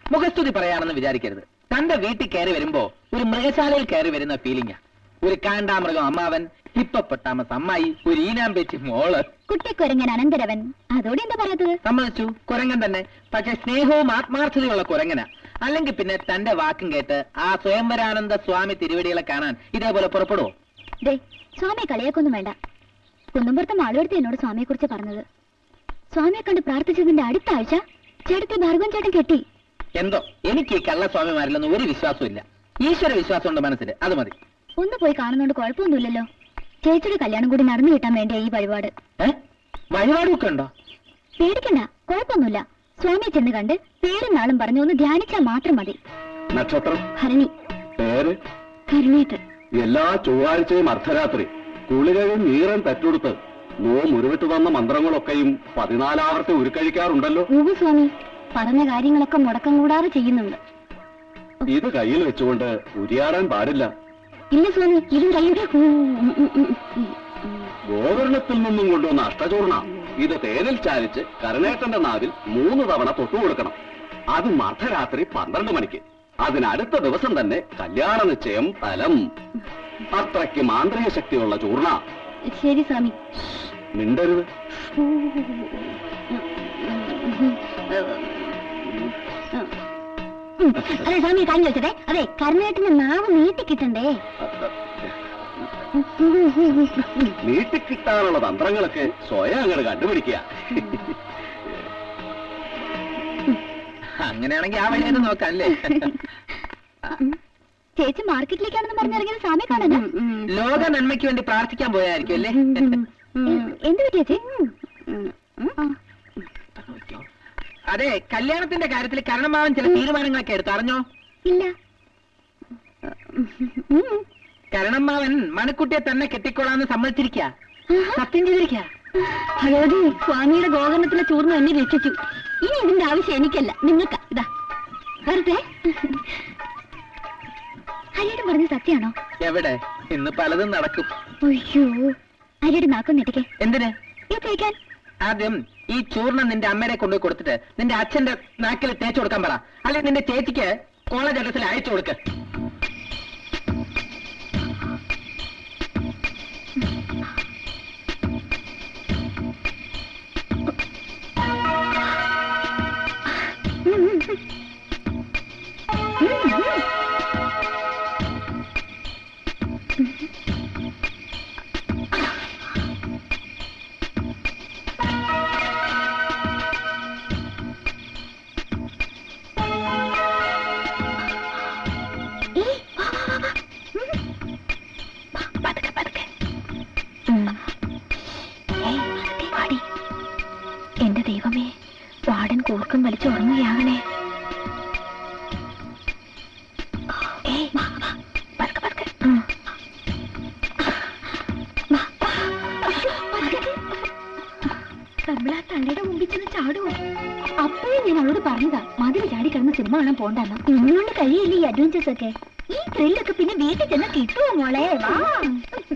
മുഖസ്തുതി പറയാണെന്ന് വിചാരിക്കരുത് തന്റെ വീട്ടിൽ കയറി വരുമ്പോ ഒരു മൃഗശാലയിൽ കയറി വരുന്ന ഫീലിംഗാ ഒരു കാണ്ടാമൃഗം അമ്മാവൻ ഹിപ്പപ്പൊട്ടാമസ് അമ്മായി ഒരു ഈനാമ്പേച്ചി മോള് കുട്ടിക്കുരങ്ങൻ അനന്തരവൻ അതോടെ എന്താ പറയാത്തത് സമ്മതിച്ചു കുരങ്ങൻ തന്നെ പക്ഷെ സ്നേഹവും ആത്മാർത്ഥതയുള്ള കുരങ്ങന അല്ലെങ്കിൽ പിന്നെ തന്റെ വാക്കും കേട്ട് ആ സ്വയംവരാനന്ദ സ്വാമി തിരുവടികളെ കാണാൻ ഇതേപോലെ പുറപ്പെടുവോ ദേ സ്വാമിയെ കളിയാക്കൊന്നും വേണ്ട കുന്നുംപുറത്തെ മാളുവടുത്ത് എന്നോട് സ്വാമിയെ കുറിച്ച് പറഞ്ഞത് സ്വാമിയെ കണ്ട് പ്രാർത്ഥിച്ചതിന്റെ അടുത്ത ആഴ്ച ചേട്ടത്തെ ഭാർഗവൻ ചേട്ടൻ കെട്ടി എന്തോ എനിക്ക് ഈ കള്ളസ്വാമിമാരിലൊന്നും ഒരു വിശ്വാസവും ഇല്ല ഈശ്വര വിശ്വാസമുണ്ട് മനസ്സിൽ അത് മതി ഒന്ന് പോയി കാണുന്നോണ്ട് കുഴപ്പമൊന്നുമില്ലല്ലോ ചേച്ചിയുടെ കല്യാണം കൂടി നടന്നു കിട്ടാൻ വേണ്ടിയാ ഈ വഴിപാട് ഏ വഴിപാടൊക്കെ ഉണ്ടോ പേടിക്കണ്ട കുഴപ്പമൊന്നുമില്ല സ്വാമിയെ ചെന്ന് കണ്ട് പേരും നാളും പറഞ്ഞു ഒന്ന് ധ്യാനിച്ചാൽ മാത്രം മതി നക്ഷത്രം ഭരണി പേര് കരുണേറ്റ് എല്ലാ ചൊവ്വാഴ്ചയും അർദ്ധരാത്രി കുളികയും നീറൻ തെറ്റെടുത്ത് നോ മുരുവിട്ട് തന്ന മന്ത്രങ്ങളൊക്കെയും പതിനാലാവർത്തി ഉരുക്കഴിക്കാറുണ്ടല്ലോ ഉവ്വ് സ്വാമി പറഞ്ഞ കാര്യങ്ങളൊക്കെ മുടക്കം കൂടാതെ ചെയ്യുന്നുണ്ട് ഇത് കയ്യിൽ വെച്ചുകൊണ്ട് ഉരിയാടാൻ പാടില്ല ഇല്ല സ്വാമി ഇതും കൈയുടെ ഗോകർണത്തിൽ നിന്നും കൊണ്ടുവന്ന അഷ്ടചൂർണ ഇത് തേനിൽ ചാലിച്ച് കരുണേട്ടന്റെ നാവിൽ മൂന്ന് തവണ തൊട്ടുകൊടുക്കണം അതും അർദ്ധരാത്രി പന്ത്രണ്ട് മണിക്ക് അതിനടുത്ത ദിവസം തന്നെ കല്യാണ നിശ്ചയം ഫലം അത്രയ്ക്ക് മാന്ത്രിക ശക്തിയുള്ള ചൂർണ ശരി സ്വാമി മിണ്ടരുത് ഉം. അതെ സ്വാമി കാര്യം ചോദിച്ചതേ അതെ കരുണേട്ടിന്റെ നാവ് നീട്ടി കിട്ടണ്ടേ നീട്ടിക്കിട്ടാനുള്ള തന്ത്രങ്ങളൊക്കെ സ്വയം അങ്ങോട്ട് കണ്ടുപിടിക്കുക അങ്ങനെയാണെങ്കിൽ ആ വഴി തന്നെ നോക്കാം അല്ലേ ചേച്ചി മാർക്കറ്റിലേക്കാണെന്ന് പറഞ്ഞിറങ്ങിയത് സ്വാമി കാണാനാ ലോക നന്മയ്ക്ക് വേണ്ടി പ്രാർത്ഥിക്കാൻ പോയായിരിക്കും അല്ലേ എന്ത് പറ്റി ചേച്ചി ആ. അതെ കല്യാണത്തിന്റെ കാര്യത്തിൽ കരണമാവൻ ചില തീരുമാനങ്ങളൊക്കെ എടുത്തു അറിഞ്ഞോ ഇല്ല ഉം. കരണമാവൻ മണക്കുട്ടിയെ തന്നെ കെട്ടിക്കൊള്ളാന്ന് സമ്മതിച്ചിരിക്ക സത്യം ചെയ്തിരിക്ക ഭഗവതി സ്വാമിയുടെ ഗോകർണത്തിലെ ചൂർന്ന് എന്നെ രക്ഷിച്ചു ഇനി ഇതിന്റെ ആവശ്യം എനിക്കല്ല നിങ്ങൾക്കാ ഇതാ വരട്ടെ ഹരിയുടെ പറഞ്ഞ സത്യാണോ എവിടെ ഇന്ന് പലതും നടക്കും അയ്യോ ഹരിയുടെ നാക്കം നെട്ടിക്കെ എന്തിന് ഇത് തേക്കാൻ ആദ്യം ഈ ചൂർണം നിന്റെ അമ്മയുടെ കൊണ്ടുപോയി കൊടുത്തിട്ട് നിന്റെ അച്ഛന്റെ നാക്കിൽ തേച്ചു കൊടുക്കാൻ പറ അല്ലെങ്കിൽ നിന്റെ ചേച്ചിക്ക് കോളേജ് അഡ്രസ്സിൽ അയച്ചു കൊടുക്ക ഏയ്, വാ, വാ, വാ, വാ. ഉം. വാ, പതുക്കെ, പതുക്കെ. ഏയ്, പതുക്കെ, വാടി. എന്റെ ദൈവമേ വാടൻ കൂർക്കം വലിച്ചു ഉറങ്ങുകയാകണേ ഏയ്, വാ, വാ, പതുക്കെ, പതുക്കെ. ഉം. വാ, വാ. അയ്യോ, പതുക്കെ. കമ്പിളാ തള്ളിയുടെ മുമ്പിൽ ചെന്ന് ചാടുവോ അപ്പോഴേ ഞാൻ അവളോട് പറഞ്ഞതാ മതിൽ ചാടി കിടന്ന് സിനിമ കാണാൻ പോണ്ടെന്ന് ഇന്നുകൊണ്ട് കഴിയില്ല ഈ അഡ്വഞ്ചേഴ്സ് ഒക്കെ ഈ ത്രില്ലൊക്കെ പിന്നെ വീട്ടിൽ ചെന്ന് കിട്ടുമോ മോളെ വാ